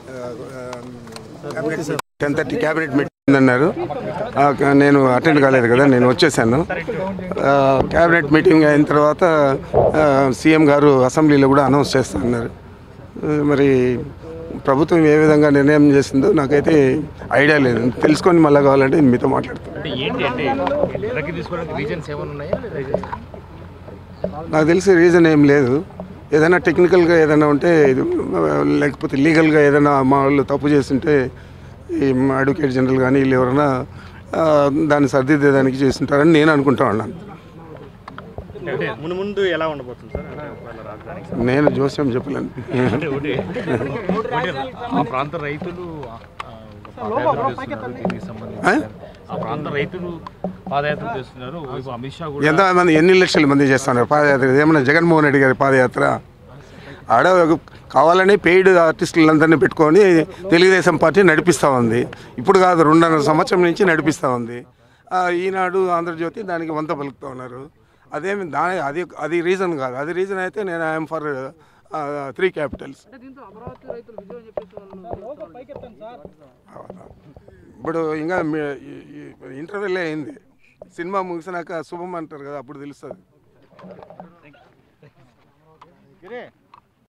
ten thirty cabinet meeting అన్నారు ఆ, క- నేను అటెండ్ కాలేదు కదా నేను వచ్చేసాను ఆ, క్యాబినెట్ మీటింగ్ అయిన తర్వాత ఆ, సీఎం గారు అసెంబ్లీలో కూడా అనౌన్స్ చేస్తున్నారు ఆ, మరి ప్రభుత్వం ఏ విధంగా నిర్ణయం చేసిందో నాకైతే ఐడియా లేదు తెలుసుకొని మళ్ళీ కావాలంటే నేను మీతో మాట్లాడతాను అంటే ఏంటి అంటే వెనక్కి తీసుకోవడానికి రీజన్స్ ఏమైనా ఉన్నాయా లేదా నాకు తెలిసి రీజన్ ఏం లేదు ఏదైనా టెక్నికల్గా ఏదైనా ఉంటే ఇది, లేకపోతే లీగల్గా ఏదైనా మా వాళ్ళు తప్పు చేస్తుంటే ఈ అడ్వకేట్ జనరల్ కానీ వీళ్ళు ఎవరైనా ఆ, దాన్ని సర్దిద్దేదానికి చేస్తుంటారని నేను అనుకుంటా ఉన్నాను అంటే మును ముందు ఎలా ఉండబోతుంది సార్ అంటే ఒకవేళ రాజధానికి నేను జోస్యం చెప్పలేను అంటే ఒకటి ఒకటి ఆ ప్రాంత రైతులు ఆ, ఆ, పాదయాత్ర చేస్తున్నారు దీనికి సంబంధించి ఆ ప్రాంత రైతులు పాదయాత్ర చేస్తున్నారు వైపు అమిత్ షా కూడా ఎంత మంది ఎన్ని లక్షల మంది చేస్తున్నారు పాదయాత్ర ఏమన్నా జగన్మోహన్ రెడ్డి గారి పాదయాత్ర ఆడ కావాలని పెయిడ్ ఆర్టిస్టులందరినీ పెట్టుకొని తెలుగుదేశం పార్టీ నడిపిస్తూ ఉంది ఇప్పుడు కాదు రెండున్నర సంవత్సరం నుంచి నడిపిస్తూ ఉంది ఆ, ఈనాడు ఆంధ్రజ్యోతి దానికి వంత పలుకుతూ ఉన్నారు అదేమి దాని అది అది రీజన్ కాదు అది రీజన్ అయితే నేను ఐఎమ్ ఫర్ త్రీ క్యాపిటల్స్ ఇప్పుడు ఇంకా ఇంటర్వ్యూలే అయింది సినిమా ముగిసినాక శుభం అంటారు కదా అప్పుడు తెలుస్తుంది